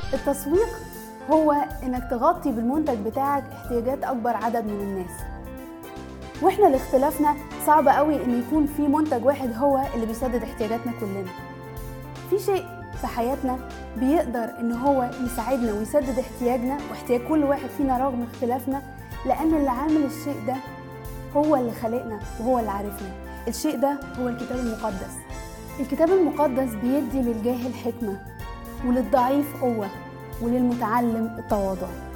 التسويق هو انك تغطي بالمنتج بتاعك احتياجات اكبر عدد من الناس واحنا لاختلافنا صعب قوي ان يكون في منتج واحد هو اللي بيسدد احتياجاتنا كلنا في شيء في حياتنا بيقدر ان هو يساعدنا ويسدد احتياجنا واحتياج كل واحد فينا رغم اختلافنا لان اللي عامل الشيء ده هو اللي خلقنا وهو اللي عارفنا الشيء ده هو الكتاب المقدس الكتاب المقدس بيدي للجاهل حكمة وللضعيف قوة وللمتعلم التواضع